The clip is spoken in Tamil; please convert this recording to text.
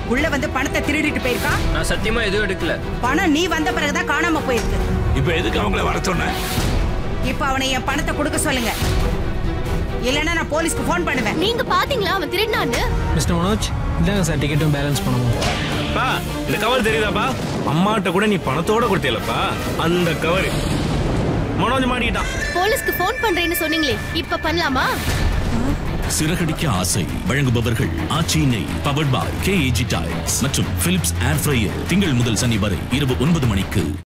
உள்ள வந்து பணத்தை திருடிட்டு போயிருக்கான் நான் சத்தியமா எதுவும் எடுக்கல பணம் நீ வந்த பிறகுதான் காணாம போயிருக்கு இப்ப எதுக்கு அவங்கள வர சொன்ன இப்ப அவனை என் பணத்தை கொடுக்க சொல்லுங்க இல்லைன்னா நான் போலீஸ்க்கு ஃபோன் பண்ணுவேன் நீங்க பாத்தீங்களா அவன் திருடினான்னு மிஸ்டர் மனோஜ் இதாங்க சார் டிக்கெட்டும் பேலன்ஸ் பண்ணுவோம் பா இந்த கவர் தெரியுதாப்பா அம்மாட்ட கூட நீ பணத்தோட கொடுத்தேலப்பா அந்த கவர் மனோஜ் மாட்டிக்கிட்டான் போலீஸ்க்கு ஃபோன் பண்றேன்னு சொன்னீங்களே இப்ப பண்ணலாமா சிறகடிக்க ஆசை வழங்குபவர்கள் ஆச்சி நெய் powered by K AG tiles மற்றும் பிலிப்ஸ் ஏர் ஃப்ரையர் திங்கள் முதல் சனி வரை இரவு ஒன்பது மணிக்கு